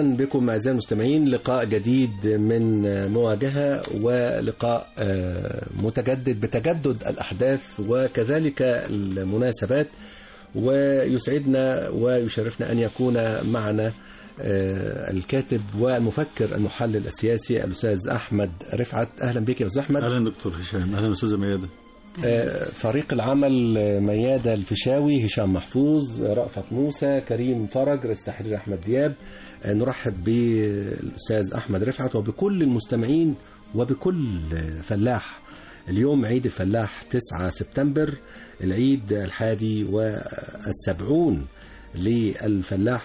اهلا بكم اعزائي المستمعين لقاء جديد من مواجهه ولقاء آه، متجدد بتجدد الاحداث وكذلك المناسبات ويسعدنا ويشرفنا ان يكون معنا آه، الكاتب والمفكر المحلل السياسي الاستاذ احمد رفعت اهلا بك يا استاذ احمد اهلا دكتور هشام اهلا استاذه مياده آه، فريق العمل آه، ميادة الفيشاوي هشام محفوظ آه، رأفت موسى كريم فرج رئيس تحرير أحمد دياب آه، نرحب بالأستاذ أحمد رفعت وبكل المستمعين وبكل آه، فلاح اليوم عيد الفلاح 9 سبتمبر العيد الحادي والسبعون للفلاح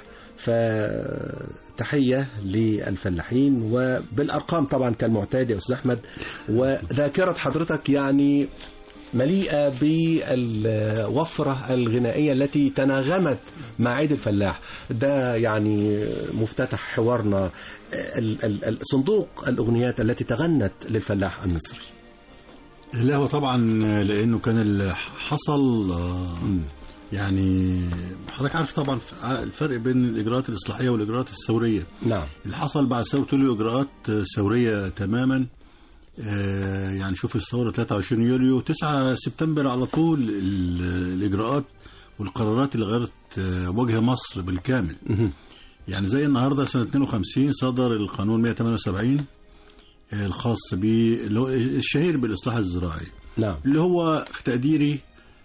فتحية للفلاحين وبالأرقام طبعا كالمعتاد يا أستاذ أحمد وذاكرة حضرتك يعني مليئة بالوفرة الغنائية التي تناغمت مع عيد الفلاح ده يعني مفتتح حوارنا ال- ال- ال- صندوق الأغنيات التي تغنت للفلاح المصري لا هو طبعا لانه كان اللي حصل آه، يعني حضرتك عارف طبعا الفرق بين الاجراءات الاصلاحيه والاجراءات الثوريه نعم اللي حصل بعد ثوره له اجراءات ثوريه تماما آه، يعني شوف الثوره 23 يوليو 9 سبتمبر على طول ال- الاجراءات والقرارات اللي غيرت آه، وجه مصر بالكامل مهم. يعني زي النهارده سنه 52 صدر القانون 178 آه، الخاص بيه اللي هو الشهير بالاصلاح الزراعي نعم اللي هو في تقديري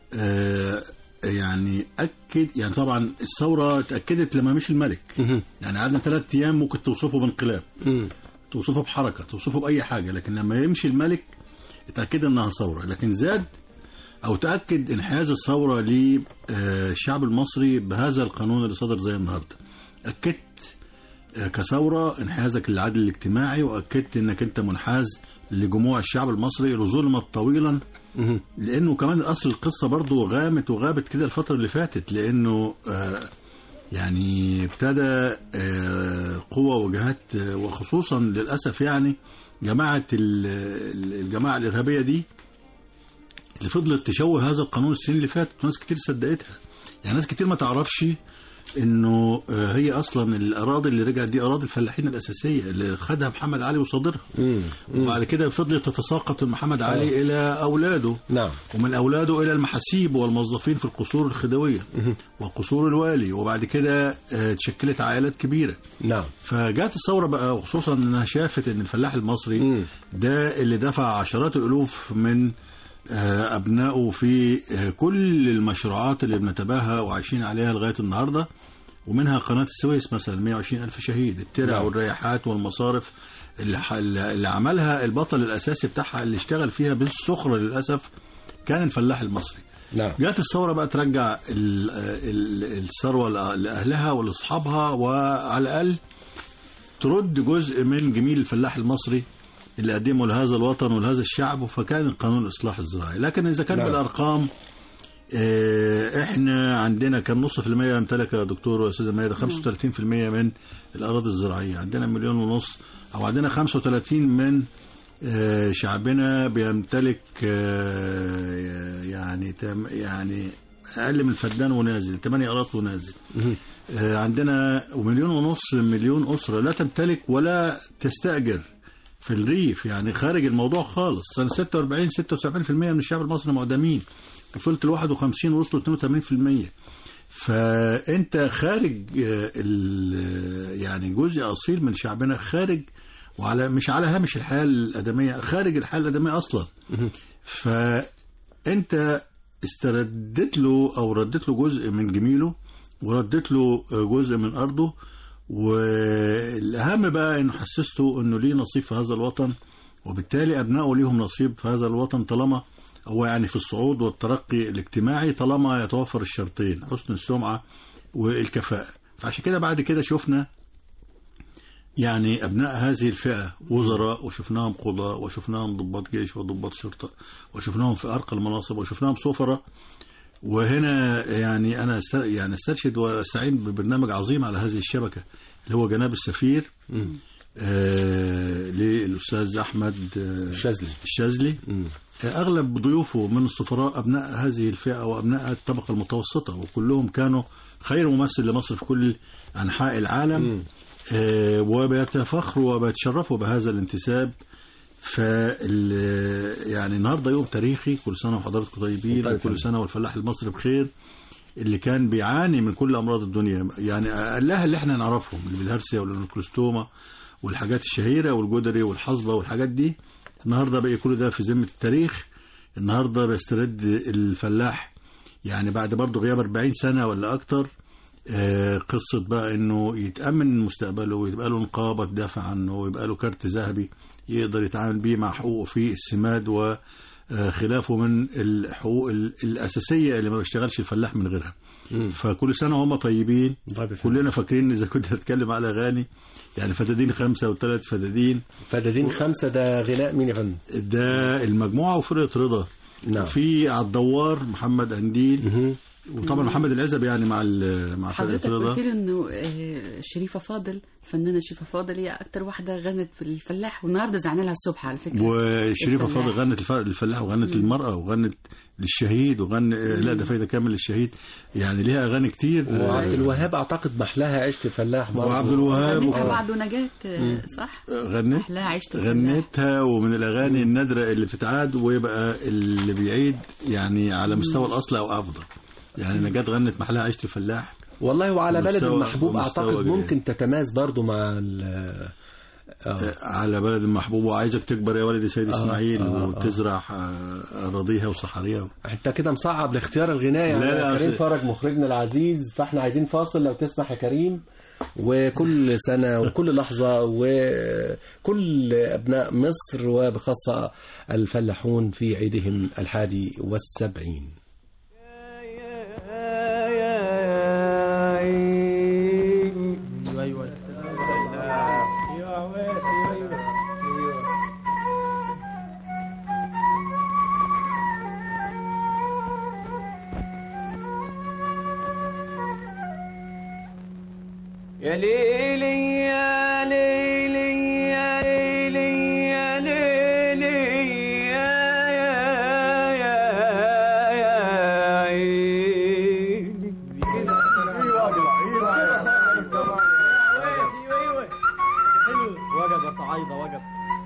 آه، يعني اكد يعني طبعا الثوره اتاكدت لما مشي الملك مهم. يعني قعدنا ثلاث ايام ممكن توصفه بانقلاب مم. توصفه بحركه توصفه باي حاجه لكن لما يمشي الملك اتاكد انها ثوره لكن زاد او تاكد انحياز الثوره للشعب المصري بهذا القانون اللي صدر زي النهارده اكدت آه، كثوره انحيازك للعدل الاجتماعي واكدت انك انت منحاز لجموع الشعب المصري اللي ظلمت طويلا مهم. لانه كمان اصل القصه برضو غامت وغابت كده الفتره اللي فاتت لانه آه يعني ابتدى آه قوة وجهات آه وخصوصا للاسف يعني جماعه ال- ال- الجماعه الارهابيه دي اللي فضلت تشوه هذا القانون السنين اللي فاتت وناس كتير صدقتها يعني ناس كتير ما تعرفش انه آه، هي اصلا الاراضي اللي رجعت دي اراضي الفلاحين الاساسيه اللي خدها محمد علي وصادرها مم. مم. وبعد كده فضلت تتساقط من محمد علي الى اولاده نعم ومن اولاده الى المحاسيب والموظفين في القصور الخديويه وقصور الوالي وبعد كده آه، تشكلت عائلات كبيره نعم فجات الثوره بقى وخصوصا انها شافت ان الفلاح المصري مم. ده اللي دفع عشرات الالوف من آه، ابنائه في آه، كل المشروعات اللي بنتباهى وعايشين عليها لغايه النهارده ومنها قناه السويس مثلا 120 الف شهيد الترع نعم. والرياحات والمصارف اللي, ح- اللي عملها البطل الاساسي بتاعها اللي اشتغل فيها بالسخره للاسف كان الفلاح المصري نعم جات الثوره بقى ترجع ال- ال- الثروه لأ- لاهلها ولاصحابها وعلى الاقل ترد جزء من جميل الفلاح المصري اللي قدمه لهذا الوطن ولهذا الشعب فكان قانون الاصلاح الزراعي لكن اذا كان نعم. بالارقام آه، احنا عندنا كم نص في المية يمتلك يا دكتور واستاذه ميادة 35% من الاراضي الزراعيه عندنا مليون ونص او عندنا 35 من آه، شعبنا بيمتلك آه، يعني تم- يعني اقل من فدان ونازل 8 اراضي ونازل مهم. آه، عندنا ومليون ونص مليون أسرة لا تمتلك ولا تستأجر في الريف يعني خارج الموضوع خالص سنة 46 76% من الشعب المصري معدمين وصلت ل 51 وصلوا 82% فأنت خارج آه، ال- يعني جزء أصيل من شعبنا خارج وعلى مش على هامش الحياة الآدمية خارج الحياة الآدمية أصلا فأنت استردت له أو ردت له جزء من جميله وردت له جزء من أرضه والأهم بقى إنه حسسته إنه ليه نصيب في هذا الوطن وبالتالي أبنائه ليهم نصيب في هذا الوطن طالما هو يعني في الصعود والترقي الاجتماعي طالما يتوفر الشرطين حسن السمعة والكفاءة فعشان كده بعد كده شفنا يعني أبناء هذه الفئة وزراء وشفناهم قضاء وشفناهم ضباط جيش وضباط شرطة وشفناهم في أرقى المناصب وشفناهم سفراء وهنا يعني أنا است- يعني استرشد واستعين ببرنامج عظيم على هذه الشبكة اللي هو جناب السفير مم. آه للأستاذ أحمد آه الشاذلي. الشاذلي مم. آه أغلب ضيوفه من السفراء أبناء هذه الفئة وأبناء الطبقة المتوسطة وكلهم كانوا خير ممثل لمصر في كل أنحاء العالم مم. آه، وبيتفخروا وبيتشرفوا بهذا الانتساب فال يعني النهارده يوم تاريخي كل سنه وحضراتكم طيبين طيب. وكل سنه والفلاح المصري بخير اللي كان بيعاني من كل امراض الدنيا يعني اقلها اللي احنا نعرفهم اللي بالهرسيا والكلوستوما والحاجات الشهيره والجدري والحصبه والحاجات دي النهارده بقى كل ده في ذمه التاريخ النهارده بيسترد الفلاح يعني بعد برضه غياب 40 سنه ولا اكتر آه، قصة بقى انه يتأمن مستقبله ويبقى له نقابة تدافع عنه ويبقى له كارت ذهبي يقدر يتعامل بيه مع حقوقه في السماد وخلافه من الحقوق ال- الأساسية اللي ما بيشتغلش الفلاح من غيرها فكل سنة هم طيبين طيب يا فندم. كلنا فاكرين إذا كنت هتكلم على أغاني يعني فدادين خمسة وثلاث فدادين فدادين خمسة ده غناء مين يا فندم؟ ده المجموعة وفرقة رضا نعم. في على الدوار محمد أنديل مهم. وطبعا محمد العزب يعني مع ال- مع حضرتك فرقة رضا قلت لي انه آه، شريفه فاضل الفنانه شريفه فاضل هي اكتر واحده غنت في الفلاح والنهارده زعلنا لها الصبح على فكره وشريفه الفلاح. فاضل غنت الف- الفلاح وغنت المرأة وغنت للشهيد وغن لا ده فايدة كامل للشهيد يعني ليها أغاني كتير وعبد الوهاب اعتقد محلاها عشت فلاح برضه. وعبد الوهاب غنتها و- بعده نجاة آه، صح؟ غنت أحلاها عشت الفلاح. غنتها ومن الأغاني النادرة اللي بتتعاد ويبقى اللي بيعيد يعني على مستوى الأصل أو أفضل يعني نجاة غنت محلاها عشت الفلاح والله وعلى بلد ومستوى- المحبوب ومستوى اعتقد جيد. ممكن تتماس برضه مع ال آه. على بلد المحبوب وعايزك تكبر يا ولدي سيد اسماعيل آه، آه. وتزرع آه، أراضيها وصحاريها انت كده مصعب لاختيار الغناء يعني لا، لا، كريم أصل- فرج مخرجنا العزيز فاحنا عايزين فاصل لو تسمح يا كريم وكل سنة وكل لحظة وكل أبناء مصر وبخاصة الفلاحون في عيدهم الحادي والسبعين يا ليلي يا ليلي يا ليلي يا ليلي يا يا يا يا عيني وقف يا صعيدة وقف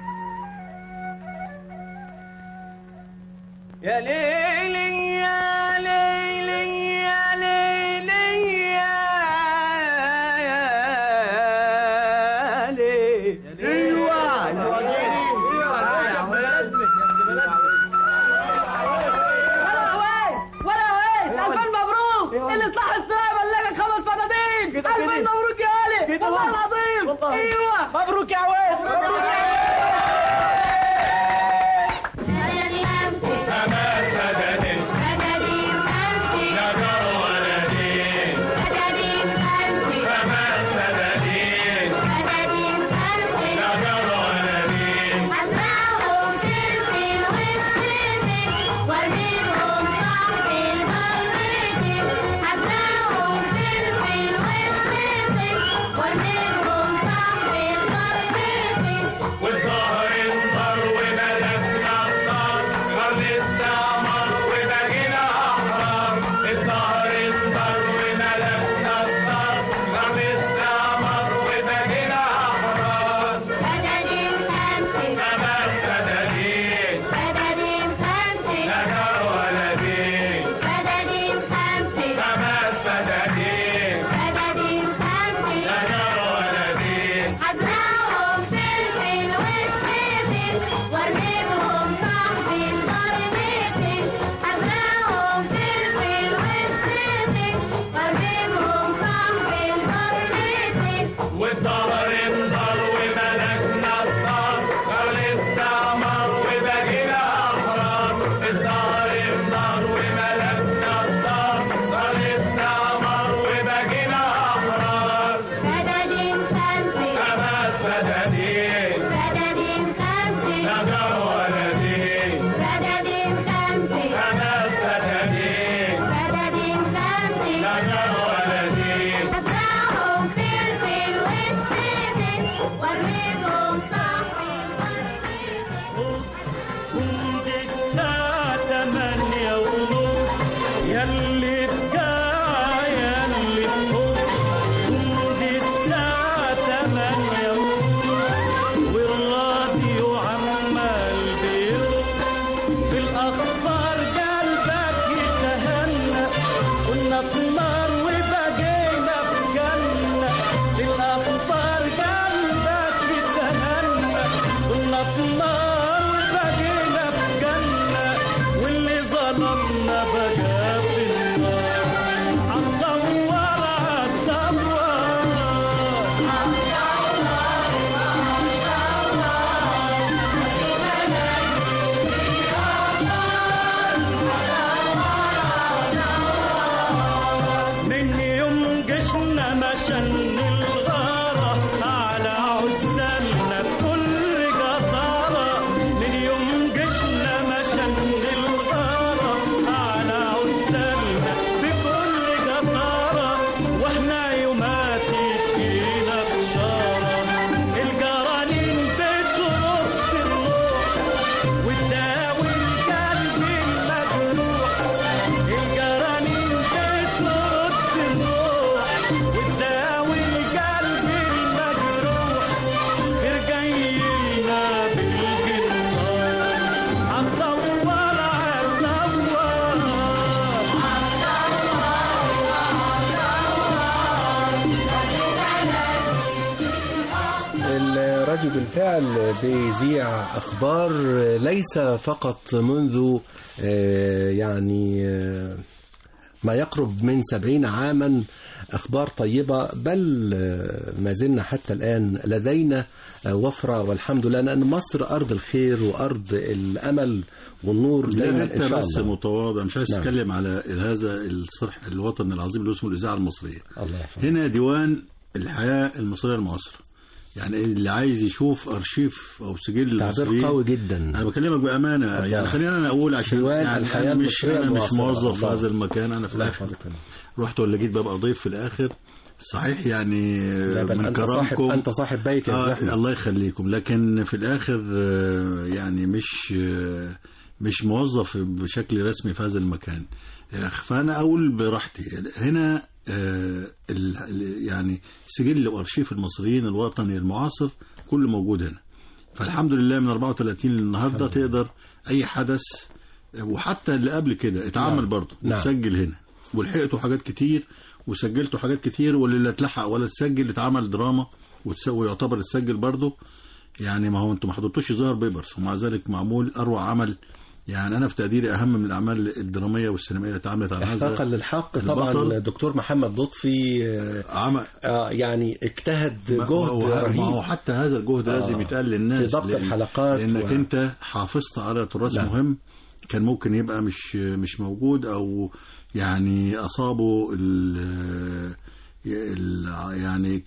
يا ليلي يا ليلي يا ليلي يا يا ليلي ايوه ولا وين الفين مبروك اللي صح السنه بلغك خمس فدادين الفين مبروك يا علي والله العظيم ايوه مبروك يا عويس مبروك يا وارميهم صاحب المرتين ظلمنا بقى في النار عالدوار عالدوار من يوم جشنا مشن الغارة على عزالنا بكل جسارة من يوم جشنا مشن الغارة على عزالنا بكل جسارة واحنا يوماتي فينا بشارة الجرانين بترد الروح وتداوي القلب المجروح الجرانين بترد الروح وتداوي القلب المجروح خير جاي لنا بالجنار عالدوار عالدوار الراديو بالفعل بيذيع أخبار ليس فقط منذ آه، يعني آه، ما يقرب من سبعين عاما أخبار طيبة بل آه، ما زلنا حتى الآن لدينا آه، وفرة والحمد لله لأن مصر أرض الخير وأرض الأمل والنور دايما لا إن انت شاء بس الله متواضع مش عايز نعم. تتكلم على هذا الصرح الوطن العظيم اللي اسمه الاذاعه المصريه الله يحفظك هنا ديوان الحياه المصريه المعاصره يعني اللي عايز يشوف ارشيف او سجل تعبير المصريين قوي جدا انا بكلمك بامانه الله. يعني خلينا انا اقول عشان ديوان يعني الحياة أنا مش المصرية انا مش المعاصرة. موظف في الله. هذا المكان انا في الله الاخر يحفظك رحت ولا جيت ببقى ضيف في الاخر صحيح يعني لا بل من أنت صاحب كرمكم أنت صاحب بيت يا آه أحمد. الله يخليكم لكن في الاخر آه، يعني مش آه، مش موظف بشكل رسمي في هذا المكان آه، فانا اقول براحتي هنا آه، ال- ال- يعني سجل وارشيف المصريين الوطني المعاصر كله موجود هنا فالحمد لله من 34 للنهارده تقدر اي حدث آه، وحتى اللي قبل كده اتعمل نعم. برضه نعم. وتسجل هنا ولحقته حاجات كتير وسجلته حاجات كتير واللي لا اتلحق ولا اتسجل اتعمل دراما وتس- ويعتبر اتسجل برضه يعني ما هو انتم ما حضرتوش ظهر بيبرس ومع ذلك معمول اروع عمل يعني انا في تقديري اهم من الاعمال الدراميه والسينمائيه اللي اتعملت على احقاقا هذا للحق البطل. طبعا الدكتور محمد لطفي آه، عمل آه، يعني اجتهد ما- جهد ما هو- ما هو رهيب حتى هذا الجهد آه. لازم يتقال للناس في ضبط لأن- الحلقات لانك و- انت حافظت على تراث نعم. مهم كان ممكن يبقى مش مش موجود او يعني اصابه ال ال- يعني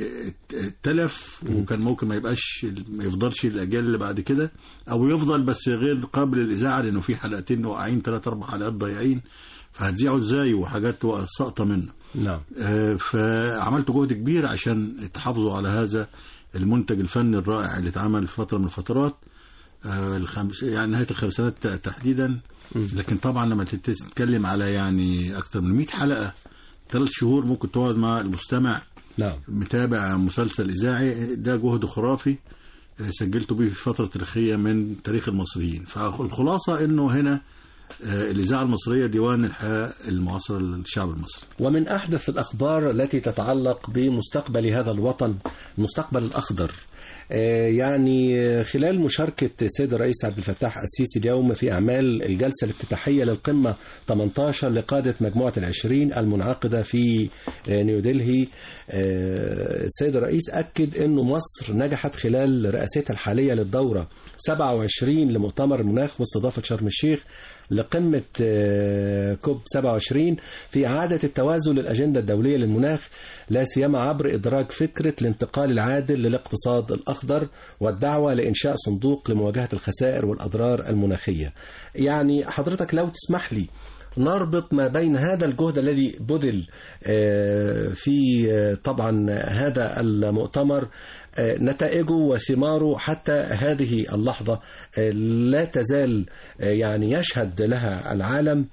اتلف وكان ممكن ما يبقاش ما يفضلش الاجيال اللي بعد كده او يفضل بس غير قابل للاذاعه لانه في حلقتين واقعين ثلاث اربع حلقات ضايعين فهتذيعوا ازاي وحاجات ساقطه منه نعم آه، فعملت جهد كبير عشان تحافظوا على هذا المنتج الفني الرائع اللي اتعمل في فتره من الفترات آه، الخمس يعني نهايه الخمسينات تحديدا لكن طبعا لما تت- تتكلم على يعني اكثر من 100 حلقه ثلاث شهور ممكن تقعد مع المستمع نعم متابع مسلسل اذاعي ده جهد خرافي آه، سجلته به في فتره تاريخيه من تاريخ المصريين فالخلاصه انه هنا آه، الاذاعه المصريه ديوان الحياه المعاصره للشعب المصري ومن أحدث الأخبار التي تتعلق بمستقبل هذا الوطن المستقبل الأخضر آه، يعني آه، خلال مشاركة السيد الرئيس عبد الفتاح السيسي اليوم في أعمال الجلسة الافتتاحية للقمة 18 لقادة مجموعة العشرين المنعقدة في آه، نيودلهي آه، السيد الرئيس أكد أن مصر نجحت خلال رئاستها الحالية للدورة 27 لمؤتمر المناخ واستضافة شرم الشيخ لقمة آه، كوب 27 في إعادة التوازن للأجندة الدولية للمناخ لا سيما عبر إدراج فكرة الانتقال العادل للاقتصاد الأخضر والدعوة لإنشاء صندوق لمواجهة الخسائر والأضرار المناخية يعني حضرتك لو تسمح لي نربط ما بين هذا الجهد الذي بذل آه، في آه، طبعا هذا المؤتمر آه، نتائجه وثماره حتى هذه اللحظة آه، لا تزال آه، يعني يشهد لها العالم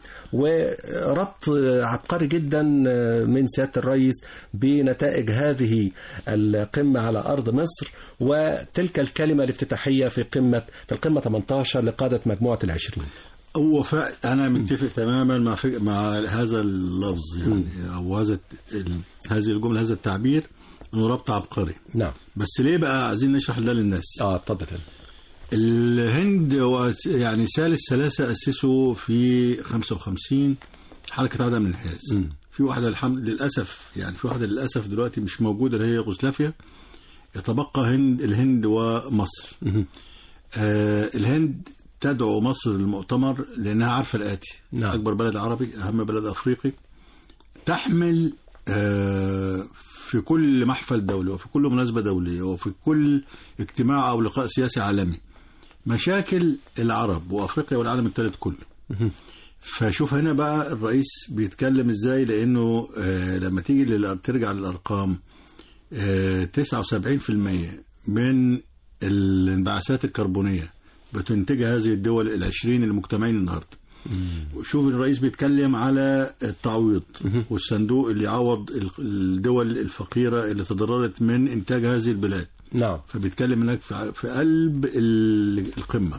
وربط آه، عبقري جدا آه، من سيادة الرئيس بنتائج هذه القمة على أرض مصر وتلك الكلمة الافتتاحية في قمة في القمة 18 لقادة مجموعة العشرين هو فعلا انا متفق تماما مع فك... مع هذا اللفظ يعني او هذا ال... هذه الجمله هذا التعبير انه ربط عبقري نعم بس ليه بقى عايزين نشرح ده للناس اه اتفضل الهند هو يعني ثالث ثلاثة أسسوا في 55 حركة عدم الانحياز مم. في واحدة الحمد للأسف يعني في واحدة للأسف دلوقتي مش موجودة اللي هي يوغوسلافيا يتبقى هند الهند ومصر مهم. آه الهند تدعو مصر للمؤتمر لأنها عارفة الآتي نعم. أكبر بلد عربي أهم بلد أفريقي تحمل آه في كل محفل دولي وفي كل مناسبة دولية وفي كل اجتماع أو لقاء سياسي عالمي مشاكل العرب وأفريقيا والعالم الثالث كله فشوف هنا بقى الرئيس بيتكلم ازاي لانه آه لما تيجي للأر- ترجع للارقام آه 79% من الانبعاثات الكربونيه بتنتجها هذه الدول العشرين المجتمعين النهارده وشوف الرئيس بيتكلم على التعويض والصندوق اللي يعوض ال- الدول الفقيره اللي تضررت من انتاج هذه البلاد نعم فبيتكلم هناك في في قلب ال- القمه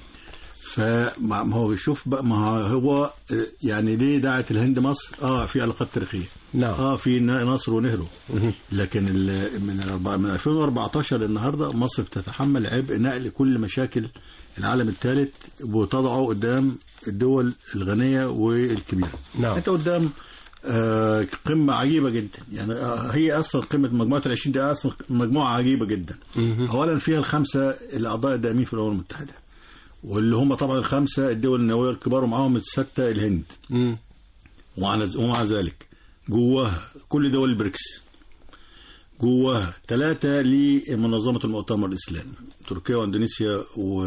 فما ما هو بيشوف بقى ما هو آه، يعني ليه دعت الهند مصر اه في علاقات تاريخيه نعم. اه في ن- نصر ونهرو لكن ال- من الأربع- من 2014 للنهارده مصر بتتحمل عبء نقل كل مشاكل العالم الثالث وتضعه قدام الدول الغنيه والكبيره نعم. انت قدام آه، قمة عجيبة جدا يعني آه، هي أصلا قمة مجموعة العشرين دي أصلا مجموعة عجيبة جدا أولا فيها الخمسة الأعضاء الدائمين في الأمم المتحدة واللي هم طبعا الخمسة الدول النووية الكبار ومعاهم الستة الهند مم. ومع ومع ذلك جواها كل دول البريكس جواها ثلاثة لمنظمة المؤتمر الإسلامي تركيا وإندونيسيا و...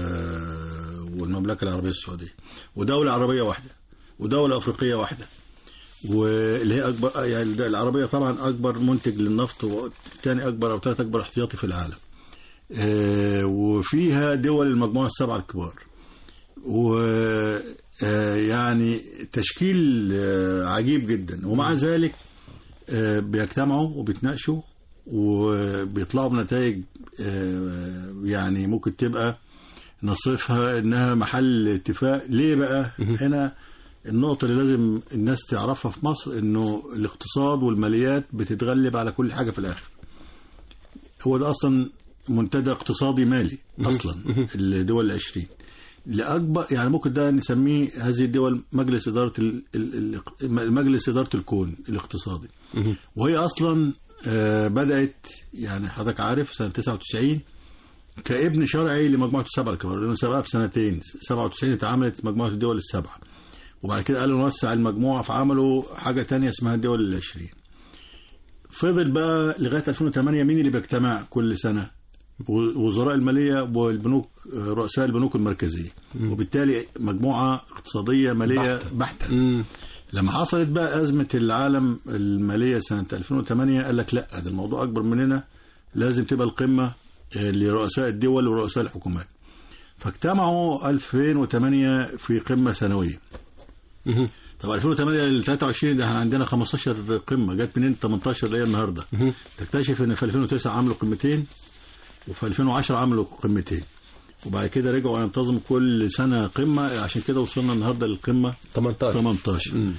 والمملكة العربية السعودية ودولة عربية واحدة ودولة أفريقية واحدة واللي هي أكبر يعني الد- العربية طبعا أكبر منتج للنفط وثاني أكبر أو ثالث أكبر احتياطي في العالم آه، وفيها دول المجموعة السبعة الكبار و آه، يعني تشكيل آه، عجيب جدا ومع ذلك آه، بيجتمعوا وبيتناقشوا وبيطلعوا بنتائج آه، يعني ممكن تبقى نصفها انها محل اتفاق ليه بقى هنا النقطة اللي لازم الناس تعرفها في مصر انه الاقتصاد والماليات بتتغلب على كل حاجة في الاخر هو ده اصلا منتدى اقتصادي مالي اصلا الدول العشرين لاكبر يعني ممكن ده نسميه هذه الدول مجلس اداره ال- ال- ال- مجلس اداره الكون الاقتصادي وهي اصلا آه، بدات يعني حضرتك عارف سنه 99 كابن شرعي لمجموعه السبعه الكبار لانه سبقها بسنتين 97 اتعملت مجموعه الدول السبعه وبعد كده قالوا نوسع المجموعه فعملوا حاجه تانية اسمها الدول العشرين فضل بقى لغايه 2008 مين اللي بيجتمع كل سنه و- وزراء الماليه والبنوك آه، رؤساء البنوك المركزيه وبالتالي مجموعه اقتصاديه ماليه بحته مم. لما حصلت بقى ازمه العالم الماليه سنه 2008 قال لك لا ده الموضوع اكبر مننا لازم تبقى القمه آه، لرؤساء الدول ورؤساء الحكومات فاجتمعوا 2008 في قمه سنويه مهم. طب 2008 ل 23 ده احنا عندنا 15 قمه جت منين 18 اللي هي النهارده تكتشف ان في 2009 عملوا قمتين وفي 2010 عملوا قمتين وبعد كده رجعوا ينتظموا كل سنه قمه عشان كده وصلنا النهارده للقمه 18 18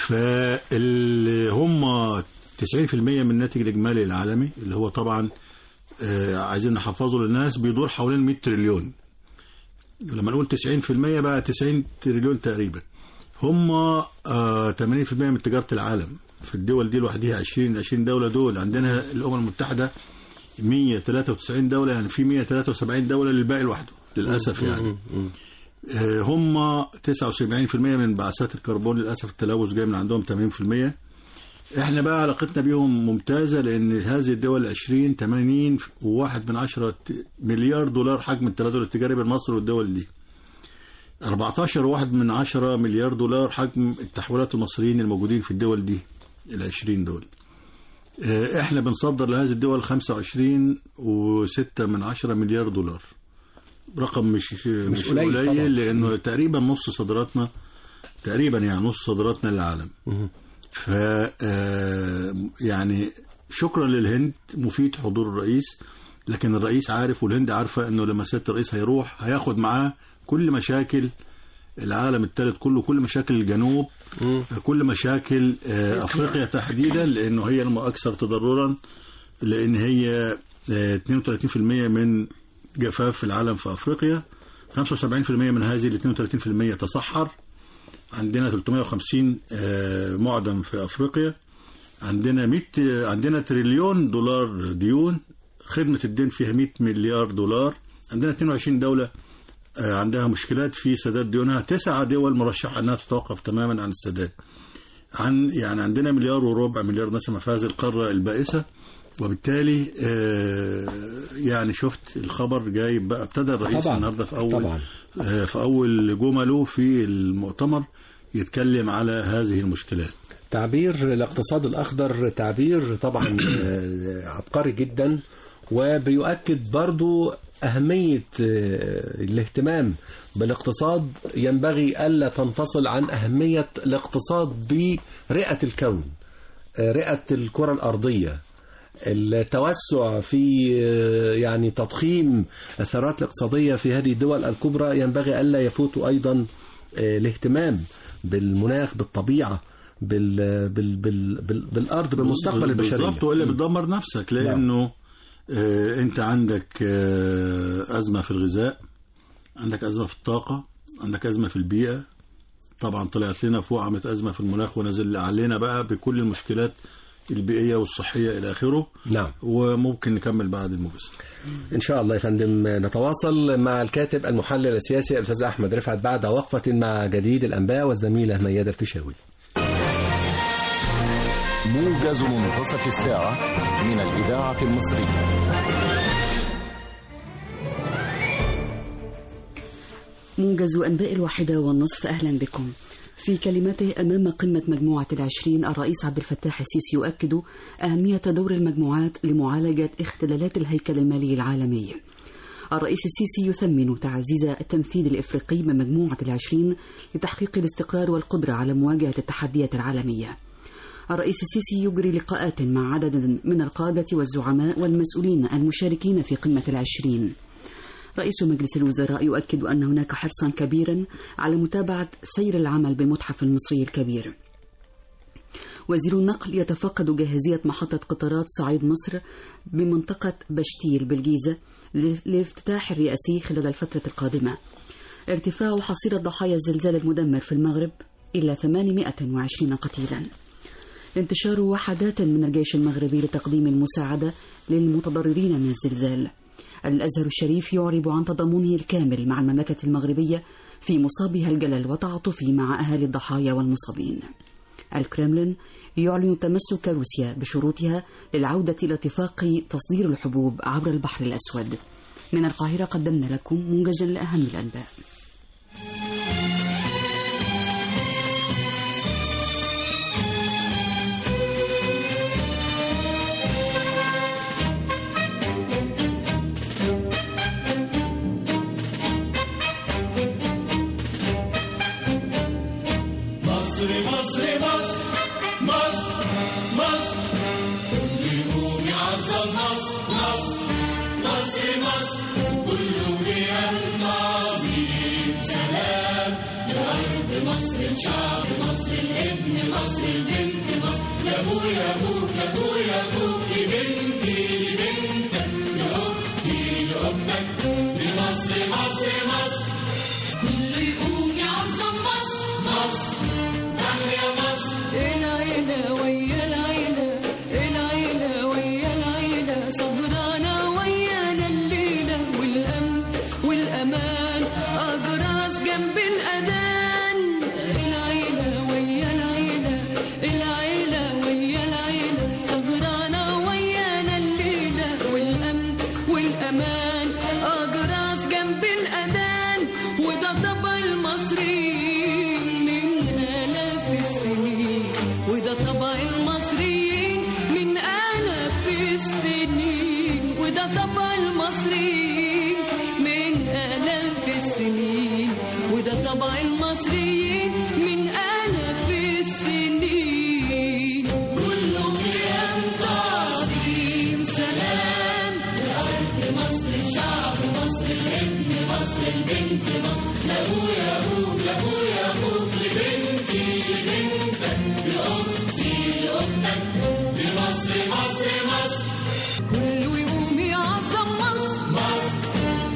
فاللي هم 90% من الناتج الاجمالي العالمي اللي هو طبعا آه، عايزين نحفظه للناس بيدور حوالين 100 تريليون لما نقول 90% بقى 90 تريليون تقريبا هم آه 80% من تجاره العالم في الدول دي لوحدها 20 20 دوله دول عندنا الامم المتحده 193 دوله يعني في 173 دوله للباقي لوحده للاسف يعني آه، هم 79% من انبعاثات الكربون للاسف التلوث جاي من عندهم 80% احنا بقى علاقتنا بيهم ممتازه لان هذه الدول 20 80 وواحد من عشرة مليار دولار حجم التبادل التجاري بين مصر والدول دي 14 واحد من عشرة مليار دولار حجم التحويلات المصريين الموجودين في الدول دي ال 20 دول آه، احنا بنصدر لهذه الدول 25 و6 من عشرة مليار دولار رقم مش مش, مش قليل قليل, طبعاً. لانه تقريبا نص صادراتنا تقريبا يعني نص صادراتنا للعالم ف آه، يعني شكرا للهند مفيد حضور الرئيس لكن الرئيس عارف والهند عارفه انه لما سياده الرئيس هيروح هياخد معاه كل مشاكل العالم الثالث كله كل مشاكل الجنوب كل مشاكل آه، افريقيا تحديدا لانه هي الاكثر تضررا لان هي آه، 32% من جفاف في العالم في افريقيا 75% من هذه ال 32% تصحر عندنا 350 آه، معدم في افريقيا عندنا 100 عندنا تريليون دولار ديون خدمة الدين فيها 100 مليار دولار عندنا 22 دولة آه، عندها مشكلات في سداد ديونها تسعة دول مرشحة أنها تتوقف تماما عن السداد عن يعني عندنا مليار وربع مليار نسمة في هذه القارة البائسة وبالتالي آه، يعني شفت الخبر جايب بقى ابتدى الرئيس طبعاً، النهارده في اول طبعاً. آه، في اول جمله في المؤتمر يتكلم على هذه المشكلات تعبير الاقتصاد الأخضر تعبير طبعا آه، عبقري جدا وبيؤكد برضو أهمية آه، الاهتمام بالاقتصاد ينبغي ألا تنفصل عن أهمية الاقتصاد برئة الكون آه، رئة الكرة الأرضية التوسع في آه، يعني تضخيم الثروات الاقتصادية في هذه الدول الكبرى ينبغي ألا يفوت أيضا آه، الاهتمام بالمناخ بالطبيعة بال بال بال بال بالأرض بالمستقبل البشرية بالظبط والا بتدمر نفسك لانه آه انت عندك آه ازمه في الغذاء عندك ازمه في الطاقه عندك ازمه في البيئه طبعا طلعت لنا فوق عملت ازمه في المناخ ونزل علينا بقى بكل المشكلات البيئيه والصحيه الى اخره نعم وممكن نكمل بعد الموسم إن شاء الله يا فندم نتواصل مع الكاتب المحلل السياسي الأستاذ أحمد رفعت بعد وقفة مع جديد الأنباء والزميلة ميادة الفيشاوي موجز منتصف الساعة من الإذاعة المصرية موجز أنباء الواحدة والنصف أهلا بكم في كلمته أمام قمة مجموعة العشرين الرئيس عبد الفتاح السيسي يؤكد أهمية دور المجموعات لمعالجة اختلالات الهيكل المالي العالمي الرئيس السيسي يثمن تعزيز التنفيذ الإفريقي من مجموعة العشرين لتحقيق الاستقرار والقدرة على مواجهة التحديات العالمية الرئيس السيسي يجري لقاءات مع عدد من القادة والزعماء والمسؤولين المشاركين في قمة العشرين رئيس مجلس الوزراء يؤكد أن هناك حرصا كبيرا على متابعة سير العمل بالمتحف المصري الكبير وزير النقل يتفقد جاهزية محطة قطارات صعيد مصر بمنطقة بشتيل بالجيزة للافتتاح الرئاسي خلال الفترة القادمة ارتفاع حصيلة ضحايا الزلزال المدمر في المغرب إلى 820 قتيلا انتشار وحدات من الجيش المغربي لتقديم المساعدة للمتضررين من الزلزال الأزهر الشريف يعرب عن تضامنه الكامل مع المملكة المغربية في مصابها الجلل وتعاطفه مع أهالي الضحايا والمصابين الكرملين يعلن تمسك روسيا بشروطها للعودة إلى اتفاق تصدير الحبوب عبر البحر الأسود من القاهرة قدمنا لكم موجزا لأهم الأنباء مصر مصر مصر مصر مصر كل يوم يعظم مصر مصر مصر مصر كله بيمضى عظيم سلام لأرض مصر لشعب مصر الابن مصر البنت مصر لأبويا أبوك لأخويا أخوك لبنتي لبنتك لأختي لأختك لمصر مصر مصر كله يقوم يعظم مصر مصر تحيا مصر العيلة ويا العيلة العيلة ويا العيلة سهرانة ويانا الليلة والأمن والأمان أجراس جنب الأذان العيلة ويا العيلة العيلة ويا العيلة سهرانة ويانا الليلة والأمن والأمان أجراس جنب الأذان وده طبع المصريين من آلاف السنين وده طبع المصريين من آلاف السنين وده طبع المصريين من آلاف السنين وده طبع المصريين من آلاف السنين كله بيمضى عظيم سلام لأرض مصر شعب مصر الابن مصر البنت مصر لأبويا أبوك لأبويا أبوك لبنتي لبنتك لأختي لأختك لمصر مصر مصر كله يقوم يعظم مصر مصر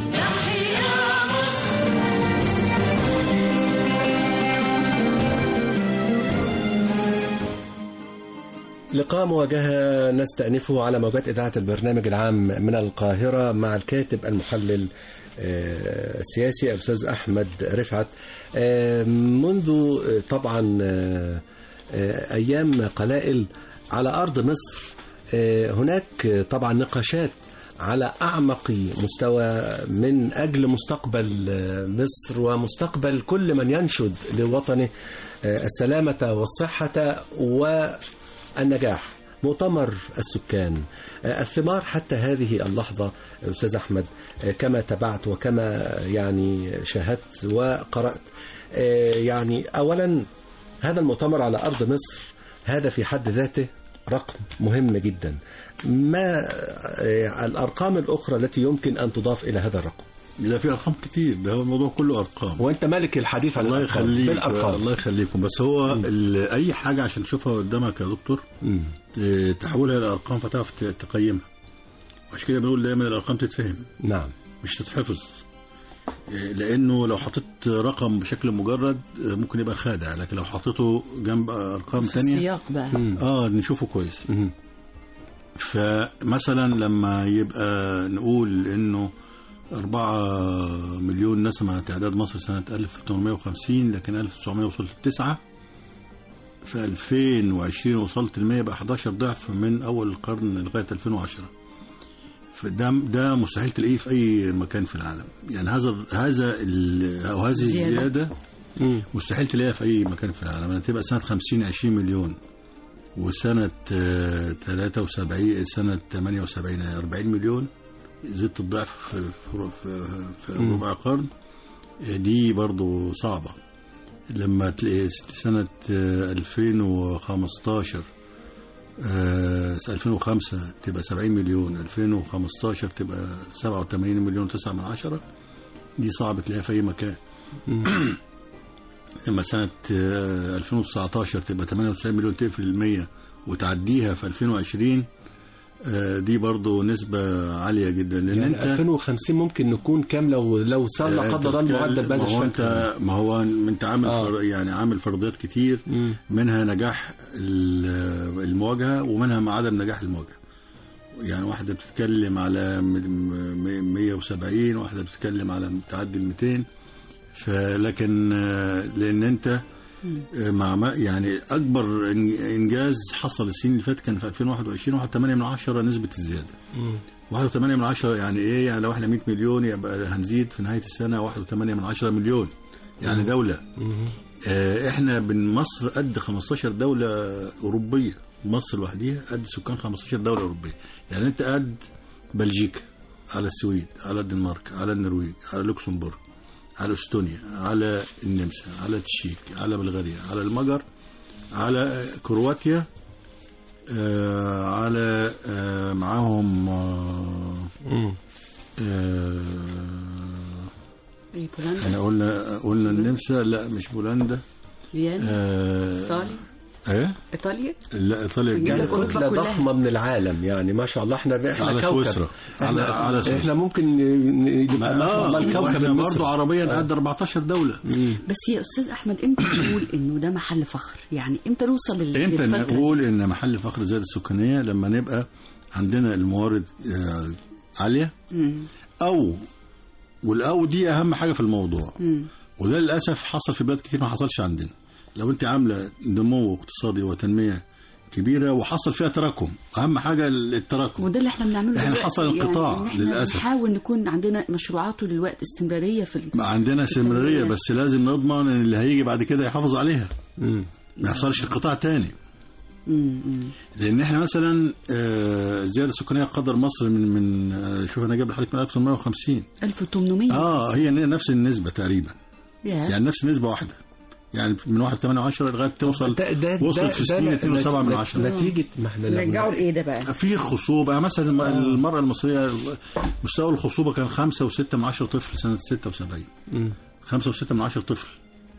لقاء مواجهة نستأنفه على موجات إذاعة البرنامج العام من القاهرة مع الكاتب المحلل آه، السياسي الأستاذ أحمد رفعت آه، منذ آه، طبعا آه، آه، أيام قلائل على أرض مصر آه، هناك آه، طبعا نقاشات على أعمق مستوى من أجل مستقبل آه، مصر ومستقبل كل من ينشد لوطنه آه، السلامة والصحة والنجاح مؤتمر السكان آه، الثمار حتى هذه اللحظة أستاذ أحمد آه، كما تبعت وكما يعني شاهدت وقرأت آه، يعني أولا هذا المؤتمر على أرض مصر هذا في حد ذاته رقم مهم جدا ما آه، الأرقام الأخرى التي يمكن أن تضاف إلى هذا الرقم لا في ارقام كتير ده هو الموضوع كله ارقام وأنت مالك الحديث عن الله الأرقام يخليك بالأرقام الله يخليكم بس هو ال- اي حاجه عشان تشوفها قدامك يا دكتور مم. ت- تحولها لارقام فتعرف ت- تقيمها عشان كده بنقول دايما الارقام تتفهم نعم مش تتحفظ إيه، لانه لو حطيت رقم بشكل مجرد آه، ممكن يبقى خادع لكن لو حطيته جنب ارقام تانية السياق بقى اه نشوفه كويس مم. فمثلا لما يبقى نقول انه أربعة مليون نسمة تعداد مصر سنة 1850 لكن 1900 وصلت لتسعة في 2020 وصلت ل 100 يبقى 11 ضعف من أول القرن لغاية 2010 فده ده مستحيل تلاقيه في أي مكان في العالم يعني هذا هذا ال- أو هذه زيادة. الزيادة مم. مستحيل تلاقيها في أي مكان في العالم يعني تبقى سنة 50 20 مليون وسنة آه، 73 سنة 78 40 مليون زدت الضعف في, في, في, في مم. ربع قرن آه، دي برضو صعبة لما تلاقي سنة آه، 2015 آه، 2005 تبقى 70 مليون 2015 تبقى 87 مليون و9 من عشرة دي صعب تلاقيها في أي مكان لما سنة آه، 2019 تبقى 98 مليون تقفل المية وتعديها في 2020 آه، دي برضو نسبة عالية جدا لأن يعني أنت 2050 ممكن نكون كام لو لو صار لا آه، قدر الله المعدل بتتكلم- بهذا ما هو الشكل انت ما هو انت عامل آه. فر يعني عامل فرضيات كتير مم. منها نجاح ال- المواجهه ومنها مع عدم نجاح المواجهه يعني واحده بتتكلم على م- م- 170 واحده بتتكلم على تعدي ال 200 فلكن آه، لان انت آه، مع ما يعني اكبر إن- انجاز حصل السنين اللي فاتت كان في 2021 1.8 من عشرة نسبه الزياده مم. 1.8 من عشرة يعني ايه يعني لو احنا 100 مليون يبقى هنزيد في نهايه السنه 1.8 من عشرة مليون يعني دوله مم. آه، احنا بن مصر قد 15 دوله اوروبيه مصر لوحديها قد سكان 15 دوله اوروبيه يعني انت قد بلجيكا على السويد على الدنمارك على النرويج على لوكسمبورغ على استونيا على النمسا على التشيك على بلغاريا على المجر على كرواتيا آه، على آه، معاهم آه، مم. آه، ايه بولندا احنا قلنا قلنا النمسا لا مش بولندا فيينا آه، ايطاليا ايه ايطاليا لا ايطاليا يعني يعني الجديدة. أوروبا كتلة كلها. ضخمة من العالم يعني ما شاء الله احنا احنا على كوكب سويسرا. احنا, على- على سويسرا. احنا ممكن ن- يبقى ما شاء الله الكوكب واحنا المصري برضه عربيا قد 14 دوله بس يا استاذ احمد امتى نقول انه ده محل فخر يعني امتى نوصل لل- امتى للفترة؟ نقول ان محل فخر الزياده السكانيه لما نبقى عندنا الموارد آه، عاليه مم. او والاو دي اهم حاجه في الموضوع مم. وده للاسف حصل في بلاد كتير ما حصلش عندنا لو انت عامله نمو اقتصادي وتنميه كبيره وحصل فيها تراكم اهم حاجه التراكم وده اللي احنا بنعمله إحنا دلوقتي، حصل انقطاع يعني إن احنا للأسف. نحاول نكون عندنا مشروعات طول الوقت استمراريه في ال... عندنا استمراريه التنمية. بس لازم نضمن ان اللي هيجي بعد كده يحافظ عليها مم. ما يحصلش انقطاع تاني مم. مم. لان احنا مثلا آه، الزياده السكانيه قدر مصر من من آه، شوف انا جايب لحضرتك من 1850 1800 اه هي نفس النسبه تقريبا يا. يعني نفس النسبه واحده يعني من 1.8 لغايه توصل ده ده وصلت في سنين 2.7 من عشرة نتيجة ما احنا لما- نرجعوا لايه ده بقى؟ في خصوبه يعني مثلا الم- المراه المصريه مستوى الخصوبه كان 5 و6 من 10 طفل سنه 76 مم. 5 و6 من 10 طفل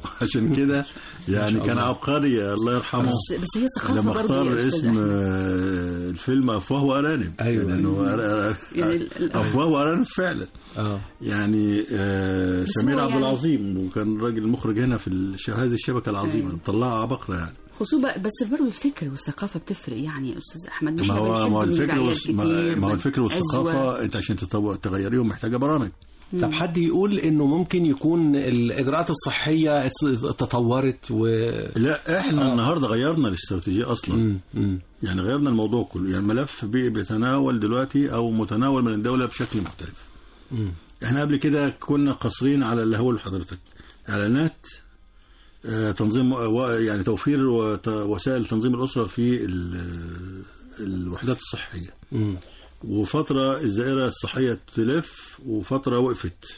عشان كده يعني شاء كان الله. عبقري الله يرحمه بس, بس هي ثقافة لما برضه يا اختار أستاذ اسم أحمد. آه، الفيلم افواه وارانب أيوة. لانه أر- يعني ال- ال- افواه وارانب فعلا اه يعني آه، بس سمير هو عبد يعني- العظيم وكان راجل مخرج هنا في الش- هذه الشبكه العظيمه أيوة. طلعها عبقرة يعني خصوبة بس برضه الفكر والثقافة بتفرق يعني يا أستاذ أحمد ما نحن هو بنحب ما هو نجيب الفكر عيال والس- ما كتير، ما هو الفكر عزوة. والثقافه انت عشان تطور تغيريهم محتاجه برامج طب حد يقول انه ممكن يكون الاجراءات الصحيه تطورت و لا احنا آه. النهارده غيرنا الاستراتيجيه اصلا مم. مم. يعني غيرنا الموضوع كله يعني ملف بيئي بيتناول دلوقتي او متناول من الدوله بشكل مختلف مم. احنا قبل كده كنا قاصرين على اللي هو لحضرتك اعلانات آه، تنظيم و- يعني توفير وت- وسائل تنظيم الاسره في ال- الوحدات الصحيه مم. وفتره الزائره الصحيه تلف وفتره وقفت